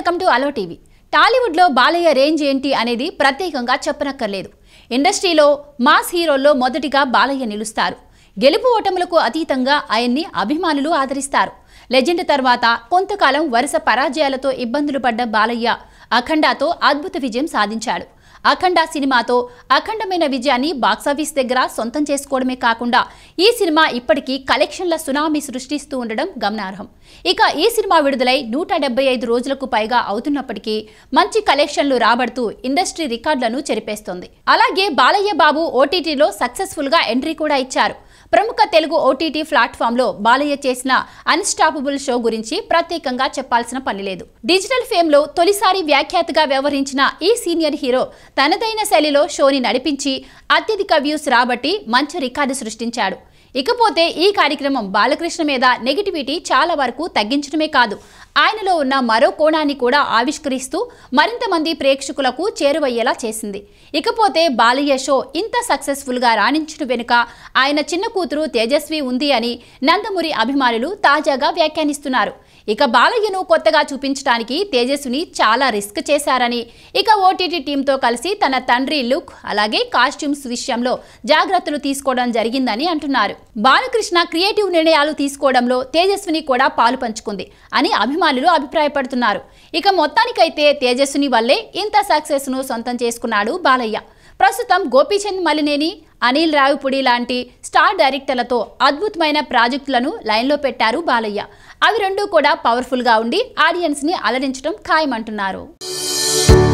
welcome to allow TV టాలీవుడ్లో Balayya range ఏంటి అనేది ప్రత్యేకంగా చెప్పనక్కర్లేదు ఇండస్ట్రీలో మాస్ హీరోల్లో మొదటిగా బాలయ్య నిలుస్తారు గెలుపు ఓటములకు అతీతంగా ఆయన్ని అభిమానులు ఆదరిస్తారు లెజెండ్ తర్వాత కొంతకాలం వరుస పరాజయాలతో ఇబ్బందులు పడ్డ బాలయ్య అఖండాతో అద్భుత విజయం సాధించాడు అఖండ సినిమాతో అఖండమైన విజయాన్ని బాక్సాఫీస్ దగ్గర సొంతం చేసుకోవడమే కాకుండా ఈ సినిమా ఇప్పటికీ కలెక్షన్ల సునామీ సృష్టిస్తూ ఉండడం గమనార్హం ఇక ఈ సినిమా విడుదలై నూట డెబ్బై ఐదు రోజులకు పైగా అవుతున్నప్పటికీ మంచి కలెక్షన్లు రాబడుతూ ఇండస్ట్రీ రికార్డులను చెరిపేస్తోంది అలాగే బాలయ్య బాబు ఓటీటీలో సక్సెస్ఫుల్ గా ఎంట్రీ కూడా ఇచ్చారు ప్రముఖ తెలుగు ఓటీటీ ప్లాట్ఫామ్లో బాలయ్య చేసిన అన్స్టాపబుల్ షో గురించి ప్రత్యేకంగా చెప్పాల్సిన పని లేదు డిజిటల్ ఫేమ్లో తొలిసారి వ్యాఖ్యాతగా వ్యవహరించిన ఈ సీనియర్ హీరో తనదైన శైలిలో షోని నడిపించి అత్యధిక వ్యూస్ రాబట్టి మంచి రికార్డు సృష్టించాడు ఇకపోతే ఈ కార్యక్రమం బాలకృష్ణ మీద నెగిటివిటీ చాలా వరకు తగ్గించడమే కాదు ఆయనలో ఉన్న మరో కోణాన్ని కూడా ఆవిష్కరిస్తూ మరింత మంది ప్రేక్షకులకు చేరువయ్యేలా చేసింది ఇకపోతే బాలయ్య షో ఇంత సక్సెస్ఫుల్గా రాణించిన వెనుక ఆయన చిన్న కూతురు తేజస్వి ఉంది అని నందమూరి అభిమానులు తాజాగా వ్యాఖ్యానిస్తున్నారు ఇక బాలయ్యను కొత్తగా చూపించడానికి తేజస్విని చాలా రిస్క్ చేశారని ఇక ఓటీటీ టీంతో కలిసి తన తండ్రి లుక్ అలాగే కాస్ట్యూమ్స్ విషయంలో జాగ్రత్తలు తీసుకోవడం జరిగిందని అంటున్నారు బాలకృష్ణ క్రియేటివ్ నిర్ణయాలు తీసుకోవడంలో తేజస్విని కూడా పాలు పంచుకుంది అని అభిమానులు అభిప్రాయపడుతున్నారు ఇక మొత్తానికైతే తేజస్విని వల్లే ఇంత సక్సెస్ ను సొంతం చేసుకున్నాడు బాలయ్య ప్రస్తుతం గోపీచంద్ మలినేని అనిల్ రావిపుడి లాంటి స్టార్ డైరెక్టర్లతో అద్భుతమైన ప్రాజెక్టులను లైన్లో పెట్టారు బాలయ్య అవి రెండూ కూడా పవర్ఫుల్గా ఉండి ఆడియన్స్ని అలరించడం ఖాయమంటున్నారు